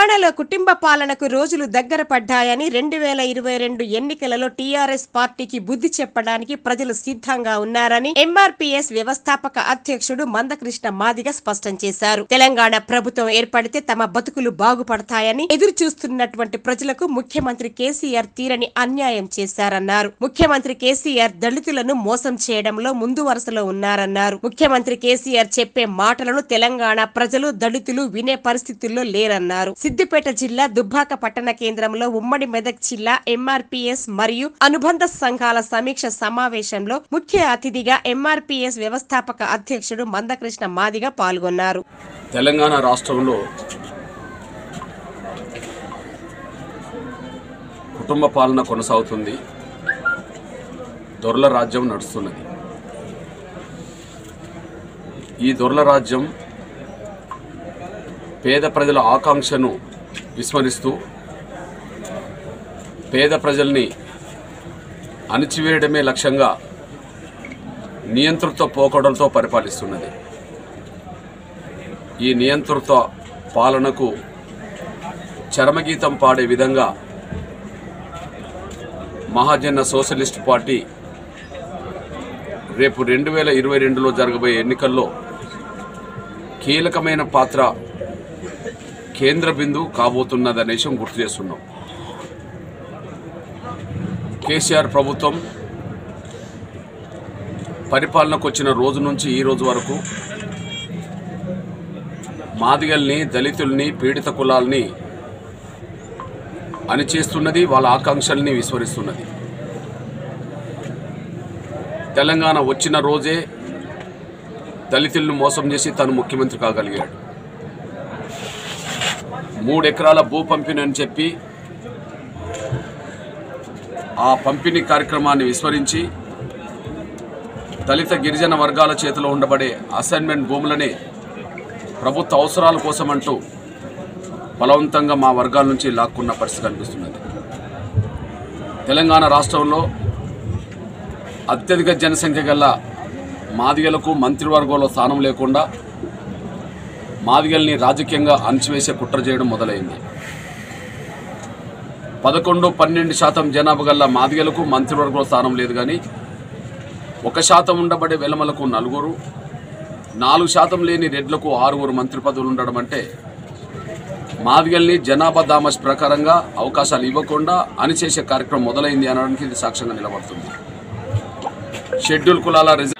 తెలంగాణలో కుటుంబ పాలనకు రోజులు దగ్గర పడ్డాయని రెండు వేల ఇరవై రెండు ఎన్నికలలో టీఆర్ఎస్ పార్టీకి బుద్ధి చెప్పడానికి ప్రజలు సిద్ధంగా ఉన్నారని ఎంఆర్పీఎస్ వ్యవస్థాపక అధ్యక్షుడు మందకృష్ణ మాదిగ స్పష్టం చేశారు తెలంగాణ ప్రభుత్వం ఏర్పడితే తమ బతుకులు బాగుపడతాయని ఎదురు చూస్తున్నటువంటి ప్రజలకు ముఖ్యమంత్రి కేసీఆర్ తీరని అన్యాయం చేశారన్నారు ముఖ్యమంత్రి కేసీఆర్ దళితులను మోసం చేయడంలో ముందు వరుసలో ఉన్నారన్నారు ముఖ్యమంత్రి కేసీఆర్ చెప్పే మాటలను తెలంగాణ ప్రజలు దళితులు వినే పరిస్థితుల్లో లేరన్నారు సిద్దిపేట జిల్లా దుబ్బాక పట్టణ కేంద్రంలో ఉమ్మడి మెదక్ జిల్లా ఎంఆర్పీఎస్ మరియు అనుబంధ సంఘాల సమీక్ష సమావేశంలో ముఖ్య అతిథిగా ఎంఆర్పీఎస్ వ్యవస్థాపక అధ్యక్షుడు మందకృష్ణ మాదిగ పాల్గొన్నారు తెలంగాణ రాష్ట్రంలో కుటుంబ పాలన కొనసాగుతుంది దొరల రాజ్యం నడుస్తున్నది ఈ దొరల రాజ్యం పేద ప్రజల ఆకాంక్షను విస్మరిస్తూ పేద ప్రజల్ని అణిచివేయడమే లక్ష్యంగా నియంతృత్వ పోకడలతో పరిపాలిస్తున్నది ఈ నియంతృత్వ పాలనకు చరమగీతం పాడే విధంగా మహాజన సోషలిస్ట్ పార్టీ రేపు రెండు వేల ఇరవై రెండులో జరగబోయే ఎన్నికల్లో కీలకమైన పాత్ర కేంద్ర బిందు కాబోతున్నదనే విషయం గుర్తు చేస్తున్నాం కేసీఆర్ ప్రభుత్వం పరిపాలనకు వచ్చిన రోజు నుంచి ఈ రోజు వరకు మాదిగల్ని దళితుల్ని పీడిత కులాల్ని అణిచేస్తున్నది వాళ్ళ ఆకాంక్షల్ని విస్మరిస్తున్నది తెలంగాణ వచ్చిన రోజే దళితులను మోసం చేసి తను ముఖ్యమంత్రి కాగలిగాడు మూడు ఎకరాల భూ పంపిణీ అని చెప్పి ఆ పంపిణీ కార్యక్రమాన్ని విస్మరించి దళిత గిరిజన వర్గాల చేతిలో ఉండబడే అసైన్మెంట్ భూములని ప్రభుత్వ అవసరాల కోసం అంటూ బలవంతంగా మా వర్గాల నుంచి లాక్కున్న పరిస్థితి కనిపిస్తున్నది తెలంగాణ రాష్ట్రంలో అత్యధిక జనసంఖ్య గల మాదిగలకు మంత్రివర్గంలో స్థానం లేకుండా మాదిగల్ని రాజకీయంగా అణచివేసే కుట్ర చేయడం మొదలైంది పదకొండు పన్నెండు శాతం జనాభా గల మాదిగలకు మంత్రివర్గంలో స్థానం లేదు కానీ ఒక శాతం ఉండబడే వెలమలకు నలుగురు నాలుగు శాతం లేని రెడ్లకు ఆరుగురు మంత్రి పదవులు ఉండడం అంటే మాదిగల్ని జనాభా దామస్ ప్రకారంగా అవకాశాలు ఇవ్వకుండా అణిచేసే కార్యక్రమం మొదలైంది అనడానికి ఇది సాక్ష్యంగా నిలబడుతుంది షెడ్యూల్ కులాల రిజర్వ్